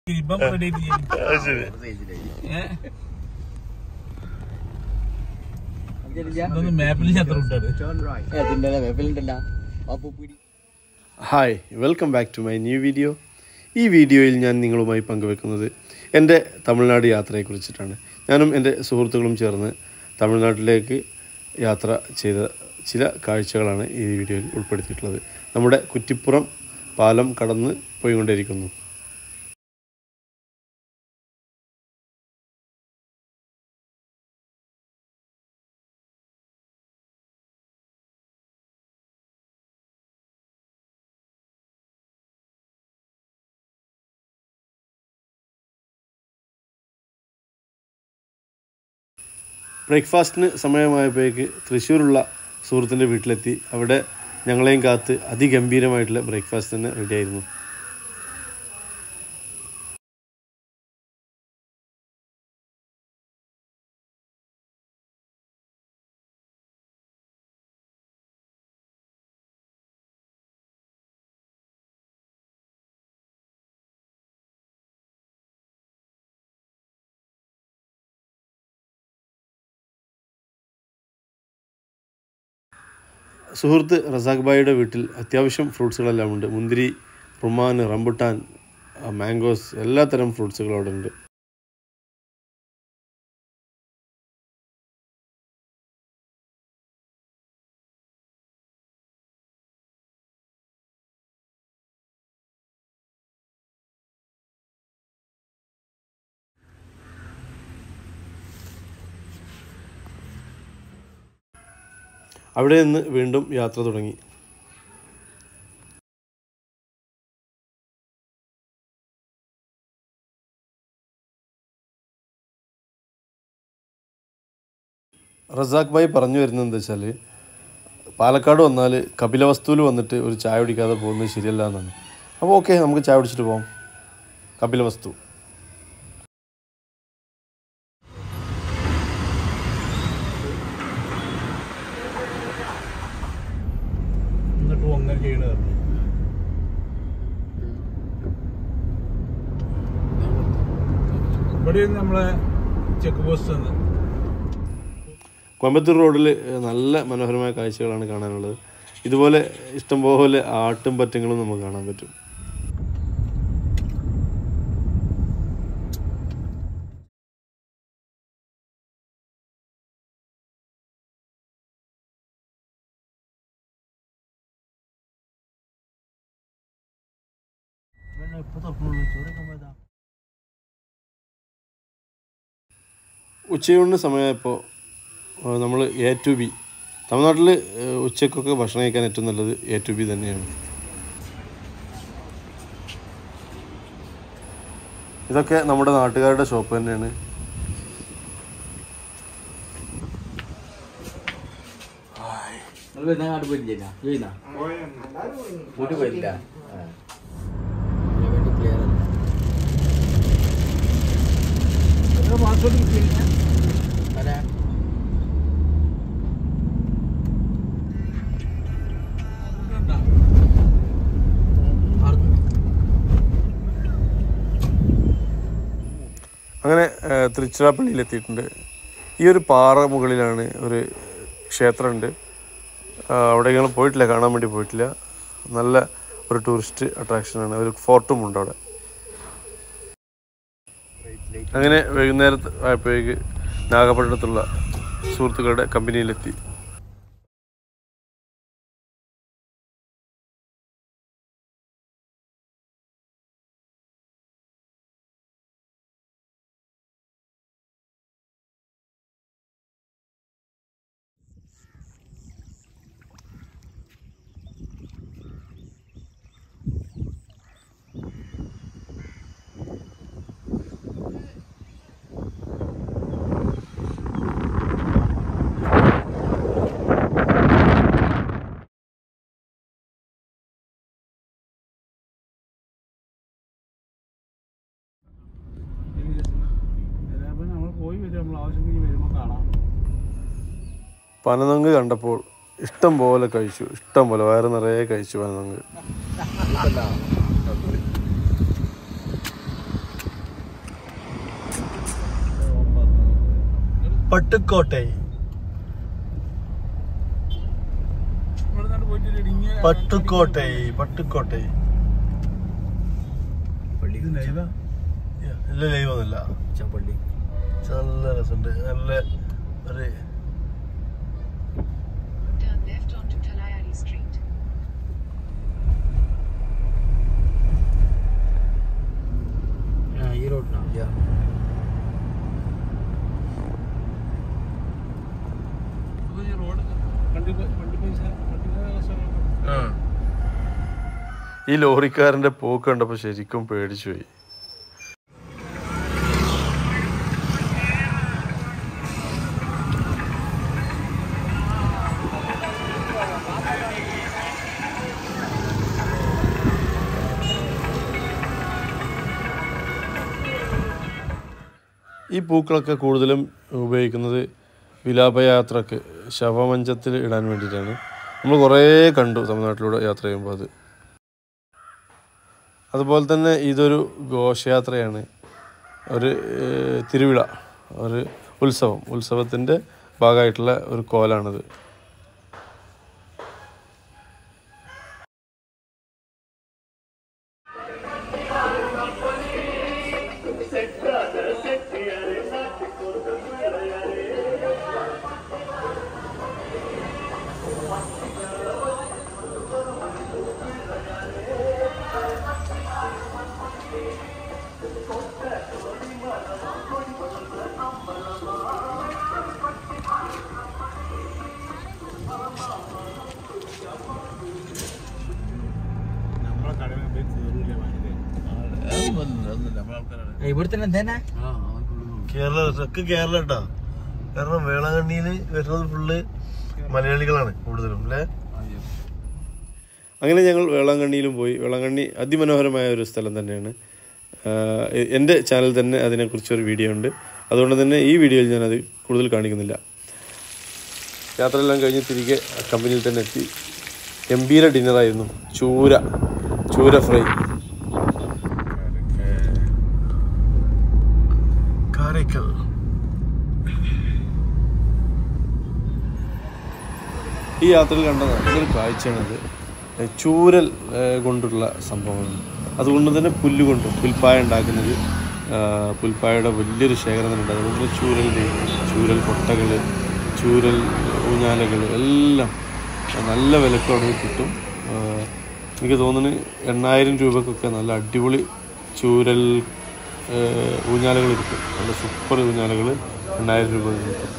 ഇപ്പം ready ആയിട്ട് ചെയ്യാൻ. അത് ശരി ഏ? ഇതൊന്നും മാപ്പിൽ അത്ര ഉണ്ടാണ് hi welcome back to my new video ഈ വീഡിയോയിൽ ഞാൻ നിങ്ങളുമായി പങ്കുവെക്കുന്നത് എൻ്റെ തമിഴ്നാട് യാത്രയെക്കുറിച്ചിട്ടാണ് ഞാനും എൻ്റെ സുഹൃത്തുക്കളും ചേർന്ന് തമിഴ്നാട്ടിലേക്ക് യാത്ര ചെയ്ത ചില കാഴ്ചകളാണ് ഈ വീഡിയോയിൽ ഉൾപ്പെടുത്തിയിട്ടുള്ളത് നമ്മുടെ കുറ്റിപ്പുറം പാലം കടന്ന് പോയിക്കൊണ്ടിരിക്കുന്നു ബ്രേക്ക്ഫാസ്റ്റിന് സമയമായപ്പോഴേക്ക് തൃശ്ശൂരുള്ള സുഹൃത്തിൻ്റെ വീട്ടിലെത്തി അവിടെ ഞങ്ങളെയും കാത്ത് അതിഗംഭീരമായിട്ടുള്ള ബ്രേക്ക്ഫാസ്റ്റ് തന്നെ റെഡിയായിരുന്നു സുഹൃത്ത് റസാഖ് ബായിയുടെ വീട്ടിൽ അത്യാവശ്യം ഫ്രൂട്ട്സുകളെല്ലാം ഉണ്ട് മുന്തിരി റുമാൻ റംബുട്ടാൻ ആ, മാംഗോസ് എല്ലാത്തരം ഫ്രൂട്ട്സുകളും അവിടെ ഉണ്ട് അവിടെ നിന്ന് വീണ്ടും യാത്ര തുടങ്ങി റസാഖ് ഭായി പറഞ്ഞു വരുന്നത് എന്താ വെച്ചാൽ പാലക്കാട് വന്നാൽ കപിലവസ്തുവിൽ വന്നിട്ട് ഒരു ചായ കുടിക്കാതെ പോകുന്നത് ശരിയല്ല എന്നാണ് അപ്പോൾ ഓക്കെ നമുക്ക് ചായ കുടിച്ചിട്ട് പോകാം കപിലവസ്തു എന്നിട്ട് അങ്ങനെ ചെയ്യണത് ഇവിടെ നമ്മളെ ചെക്ക് പോസ്റ്റ് ആണ് കോയമ്പത്തൂർ റോഡിൽ നല്ല മനോഹരമായ കാഴ്ചകളാണ് കാണാനുള്ളത് ഇതുപോലെ ഇഷ്ടംപോലെ ആട്ടും പറ്റങ്ങളും നമുക്ക് കാണാൻ പറ്റും ഉച്ചയൂണിന് സമയമായപ്പോൾ നമ്മൾ എ ടു ബി തമിഴ്നാട്ടിൽ ഉച്ചക്കൊക്കെ ഭക്ഷണം കഴിക്കാൻ ഏറ്റവും നല്ലത് എ ടു ബി തന്നെയാണ് ഇതൊക്കെ നമ്മുടെ നാട്ടുകാരുടെ ഷോപ്പ് തന്നെയാണ് നിങ്ങൾ നാട് പോയില്ല ചെയ്യുന്ന വീട്ടിൽ പോയില്ല ക്ലിയർ അല്ല അങ്ങനെ ഏഹ്, തിരുച്ചിറപ്പള്ളിയിലെത്തിയിട്ടുണ്ട് ഈ ഒരു പാറ മുകളിലാണ് ഒരു ക്ഷേത്രമുണ്ട് ആ, അവിടെ ഞങ്ങൾ പോയിട്ടില്ല കാണാൻ വേണ്ടി പോയിട്ടില്ല നല്ല ഒരു ടൂറിസ്റ്റ് അട്രാക്ഷനാണ് ഒരു ഫോർട്ടും ഉണ്ട് അവിടെ അങ്ങനെ വൈകുന്നേരത്ത് ആയപ്പോഴേക്ക് നാഗപട്ടണത്തുള്ള സുഹൃത്തുക്കളുടെ കമ്പനിയിലെത്തി നമ്മൾ പോയി വരും നമ്മൾ ആവശ്യം കഴിഞ്ഞ് വരുമ്പോൾ കാണാം പനനൊങ്ക് കണ്ടപ്പോൾ ഇഷ്ടം പോലെ കഴിച്ചു ഇഷ്ടം പോലെ വയറ് നിറയെ കഴിച്ചു പനനൊങ്ക് പട്ടുക്കോട്ടൈ ഇവിടെ നിന്നാണ്ട് പോയിട്ട് ഇടുങ്ങിയ പട്ടുക്കോട്ടൈ പട്ടുക്കോട്ടൈ പള്ളി ഇത് ലൈവാ ഇല്ല ലൈവ് ഒന്നുമില്ല പള്ളി നല്ല രസമുണ്ട് നല്ല ഒരു Turn left onto Kalayari Street. ഈ റോഡിനാ ഇത് ഈ റോഡ് വണ്ടി പ- വണ്ടി പൈസ വണ്ടി സ്ഥലം ഈ ലോറിക്കാരന്റെ പോക്ക് കണ്ടപ്പോൾ ശരിക്കും പേടിച്ചു പോയി ഈ പൂക്കളൊക്കെ കൂടുതലും ഉപയോഗിക്കുന്നത് വിലാപയാത്രക്ക് ശവമഞ്ചത്തിൽ ഇടാൻ വേണ്ടിയിട്ടാണ് നമ്മൾ കുറേ കണ്ടു തമിഴ്നാട്ടിലൂടെ യാത്ര ചെയ്യുമ്പോൾ അത് അതുപോലെ തന്നെ ഇതൊരു ഘോഷയാത്രയാണ് ഒരു ഏഹ്, തിരുവിഴ ഒരു ഉത്സവം ഉത്സവത്തിൻ്റെ ഭാഗമായിട്ടുള്ള ഒരു കോലാണിത് നമ്മളെ കടയിൽ പോയി തീർന്നില്ല വാങ്ങിയത് ഇവിടെ തന്നെ എന്തേനാ കേരള ഒക്കെ കേരള കേട്ടോ കാരണം വേളാങ്കണ്ണിയിൽ വരുന്നത് ഫുള്ള് മലയാളികളാണ് കൂടുതലും അല്ലേ അങ്ങനെ ഞങ്ങൾ വേളാങ്കണ്ണിയിലും പോയി വേളാങ്കണ്ണി അതിമനോഹരമായ ഒരു സ്ഥലം തന്നെയാണ് ആഹ് എ- എൻ്റെ ചാനൽ തന്നെ അതിനെക്കുറിച്ചൊരു വീഡിയോ ഉണ്ട് അതുകൊണ്ട് തന്നെ ഈ വീഡിയോയിൽ ഞാനത് കൂടുതൽ കാണിക്കുന്നില്ല യാത്രയെല്ലാം കഴിഞ്ഞ് തിരികെ കമ്പനിയിൽ തന്നെ എത്തി ഗംഭീര ഡിന്നറായിരുന്നു ചൂര ചൂര ഫ്രൈ കാരക്കൽ ഈ യാത്രയിൽ കണ്ട നല്ലൊരു കാഴ്ചയാണത് ഏ, ചൂരൽ ഏ, കൊണ്ടുള്ള സംഭവമാണ് അതുകൊണ്ട് തന്നെ പുല്ല് കൊണ്ടും പുൽപ്പായ ഉണ്ടാക്കുന്നത് ആ, പുൽപ്പായയുടെ വലിയൊരു ശേഖരം തന്നെ ഉണ്ട് അതുകൊണ്ട് തന്നെ ചൂരലിൻ്റെ ചൂരൽ കൊട്ടകൾ ചൂരൽ ഊഞ്ഞാലകൾ എല്ലാം നല്ല വിലക്ക് അവിടെ കിട്ടും ആ, എനിക്ക് തോന്നുന്നു എണ്ണായിരം രൂപക്കൊക്കെ നല്ല അടിപൊളി ചൂരൽ ഊഞ്ഞാലകൾ കിട്ടും നല്ല സൂപ്പർ ഊഞ്ഞാലകൾ എണ്ണായിരം രൂപ കിട്ടും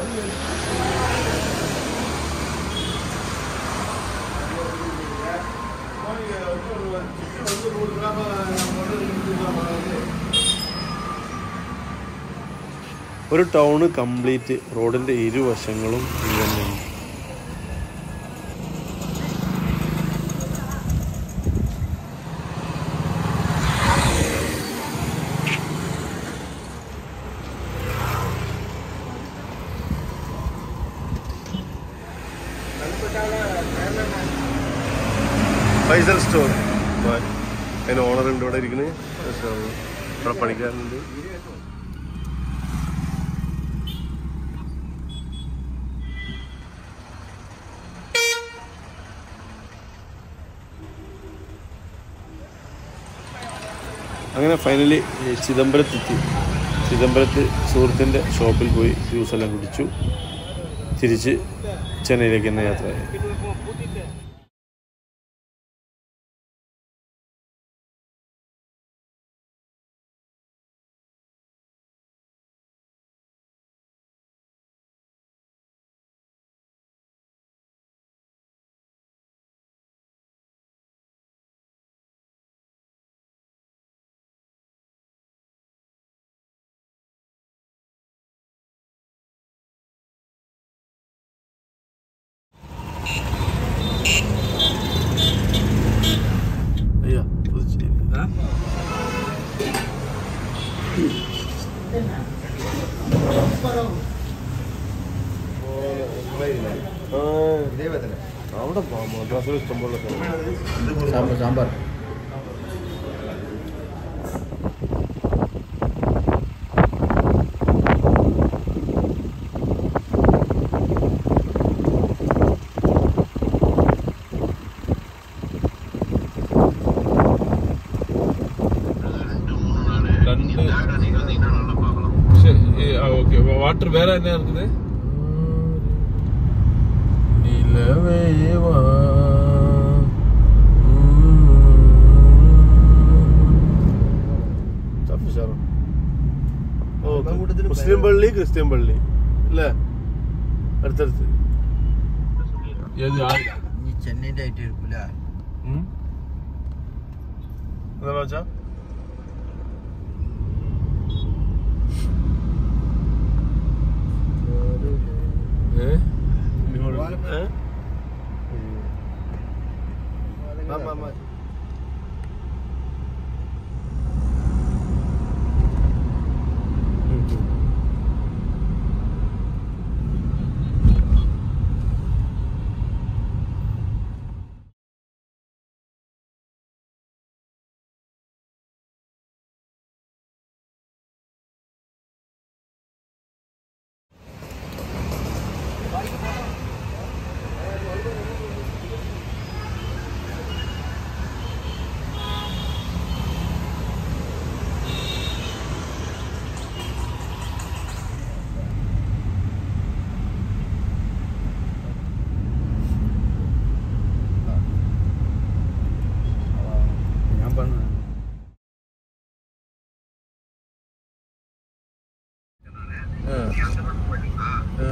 ഒരു ടൗണ് കംപ്ലീറ്റ് റോഡിൻ്റെ ഇരുവശങ്ങളും ഇത് തന്നെയാണ് ഫൈസൽ സ്റ്റോർ അതിന് ഓണർ ഉണ്ട് ഇവിടെ ഇരിക്കുന്നത് ഇവിടെ പണിക്കാരനുണ്ട് അങ്ങനെ ഫൈനലി ചിദംബരത്തെത്തി ചിദംബരത്ത് സുഹൃത്തിൻ്റെ ഷോപ്പിൽ പോയി ജ്യൂസ് എല്ലാം കുടിച്ചു തിരിച്ച് ചെന്നൈയിലേക്ക് തന്നെ യാത്രയായി അയ്യോ പുതുച്ചേരി അവിടെ മദ്രാസിൽ ഇഷ്ടംപോലെ സ്ഥലം സാമ്പാർ സാമ്പാർ வாட்டர் வேற என்ன இருக்குது നിലവേവാ മുസ്ലിം പള്ളി ക്രിസ്ത്യൻ പള്ളി അല്ലേ അടുത്തടുത്ത് எது ஆ- നീ ചെന്നൈൻ്റെ ആയിട്ട് ഇരിക്കൂല എന്താ വെച്ചാ ഏ? ഏ? മാ, മാ, മാ. ഞാൻ പറഞ്ഞു ആ. ആ.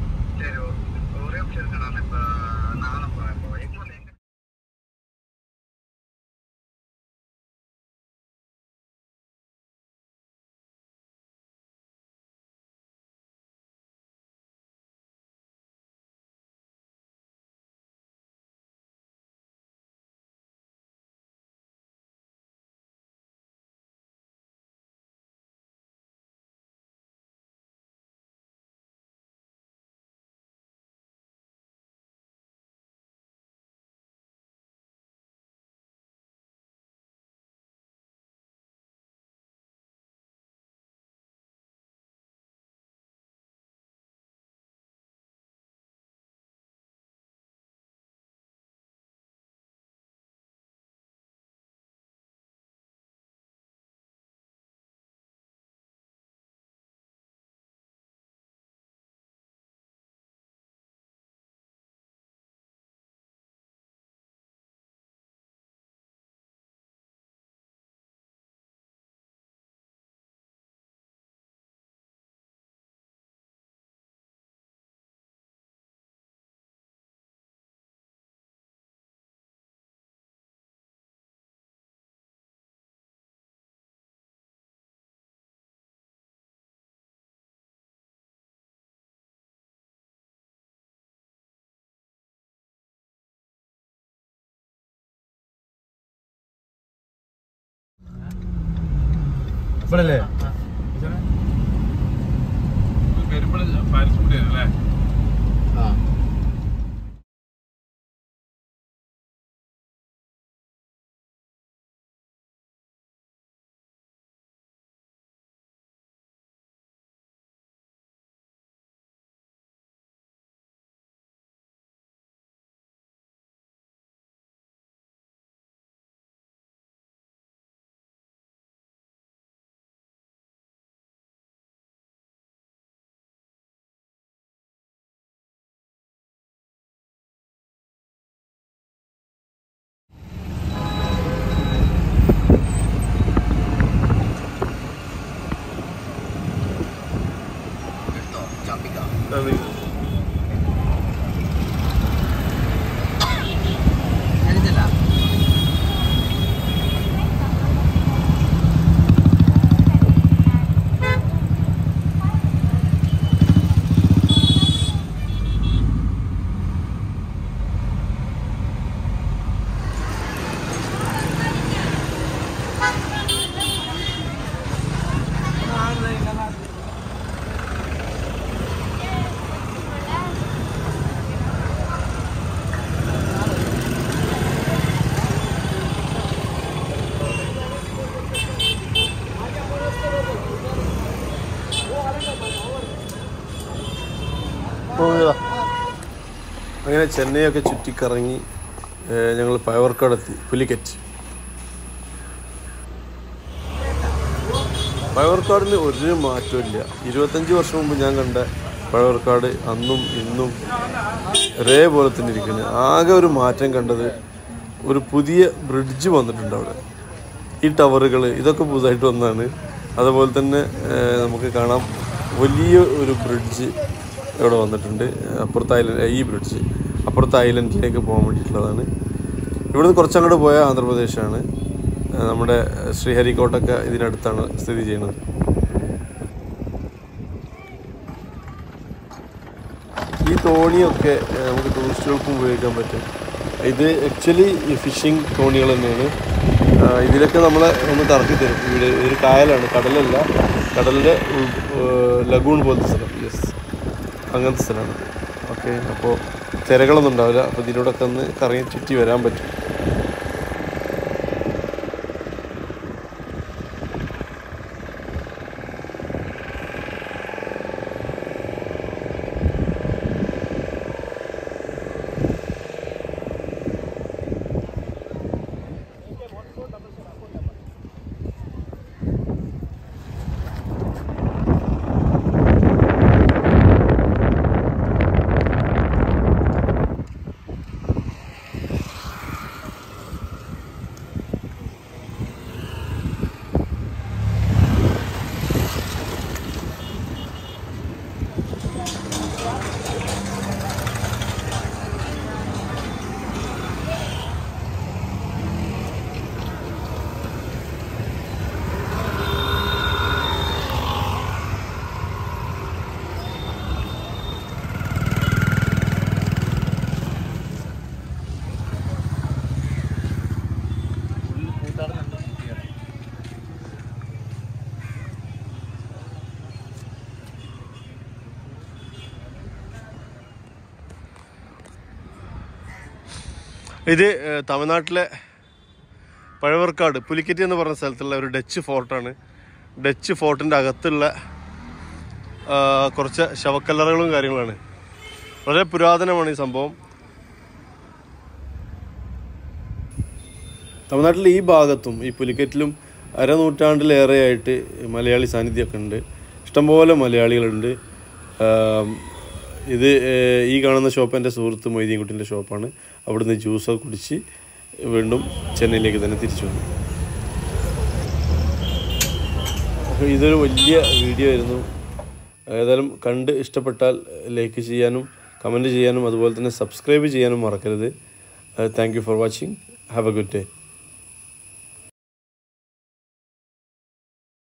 ഇപ്പോഴല്ലേ പെരുമ്പള പാരിസ് കൂടിയാണ് അല്ലേ ആ നന്ദി. പോവുക. അങ്ങനെ ചെന്നൈയൊക്കെ ചുറ്റിക്കറങ്ങി ഞങ്ങൾ പയവർക്കാടെത്തി പുലിക്കറ്റ് പഴവർക്കാടിന് ഒരു മാറ്റമില്ല ഇരുപത്തഞ്ച് വർഷം മുമ്പ് ഞാൻ കണ്ട പഴവർക്കാട് അന്നും ഇന്നും ഒരേപോലെ തന്നെ ഇരിക്കുന്നത് ആകെ ഒരു മാറ്റം കണ്ടത് ഒരു പുതിയ ബ്രിഡ്ജ് വന്നിട്ടുണ്ട് അവിടെ ഈ ടവറുകൾ ഇതൊക്കെ പുതുതായിട്ട് വന്നതാണ് അതുപോലെ തന്നെ ഏഹ്, നമുക്ക് കാണാം വലിയ ഒരു ബ്രിഡ്ജ് ഇവിടെ വന്നിട്ടുണ്ട് അപ്പുറത്ത് ഐലൻഡ് ഈ ബ്രിഡ്ജ് അപ്പുറത്ത് ഐലൻഡിലേക്ക് പോകാൻ വേണ്ടിയിട്ടുള്ളതാണ് ഇവിടുന്ന് കുറച്ചങ്ങോട്ട് പോയ ആന്ധ്രാപ്രദേശാണ് ഏഹ്, നമ്മുടെ ശ്രീഹരിക്കോട്ടൊക്കെ ഇതിനടുത്താണ് സ്ഥിതി ചെയ്യുന്നത് ഈ തോണിയൊക്കെ ഏഹ്, നമുക്ക് ടൂറിസ്റ്റുകൾക്കും ഉപയോഗിക്കാൻ പറ്റും ഇത് ആക്ച്വലി ഫിഷിംഗ് തോണികൾ തന്നെയാണ് ആഹ് ഇതിലൊക്കെ നമ്മളെ ഒന്ന് കറക്കി തരും ഇവിടെ ഒരു കായലാണ് കടലല്ല കടലിൻ്റെ ലഗൂൺ പോലത്തെ സ്ഥലം യെസ് അങ്ങനത്തെ സ്ഥലമാണ് ഓക്കെ അപ്പോൾ തിരകളൊന്നും ഉണ്ടാവില്ല അപ്പോൾ ഇതിലൂടെയൊക്കെ ഒന്ന് കറങ്ങി ചുറ്റി വരാൻ പറ്റും ഇത് ഏഹ്, തമിഴ്നാട്ടിലെ പഴവർക്കാട് പുലിക്കറ്റി എന്ന് പറഞ്ഞ സ്ഥലത്തുള്ള ഒരു ഡച്ച് ഫോർട്ടാണ് ഡച്ച് ഫോർട്ടിൻ്റെ അകത്തുള്ള ആ, കുറച്ച് ശവക്കല്ലറകളും കാര്യങ്ങളാണ് വളരെ പുരാതനമാണ് ഈ സംഭവം തമിഴ്നാട്ടിലെ ഈ ഭാഗത്തും ഈ പുലിക്കറ്റിലും അരനൂറ്റാണ്ടിലേറെയായിട്ട് മലയാളി സാന്നിധ്യമൊക്കെ ഉണ്ട് ഇഷ്ടംപോലെ മലയാളികളുണ്ട് ആം, ഇത് ഏഹ്, ഈ കാണുന്ന ഷോപ്പ് എൻ്റെ സുഹൃത്ത് മൊയ്തീൻകുട്ടിൻ്റെ ഷോപ്പാണ് അവിടുന്ന് ജ്യൂസൊക്കെ കുടിച്ച് വീണ്ടും ചെന്നൈയിലേക്ക് തന്നെ തിരിച്ചു വന്നു അപ്പോൾ ഇതൊരു വലിയ വീഡിയോ ആയിരുന്നു ഏതായാലും കണ്ട് ഇഷ്ടപ്പെട്ടാൽ ലൈക്ക് ചെയ്യാനും കമൻറ്റ് ചെയ്യാനും അതുപോലെ തന്നെ സബ്സ്ക്രൈബ് ചെയ്യാനും മറക്കരുത് thank you for watching have a good day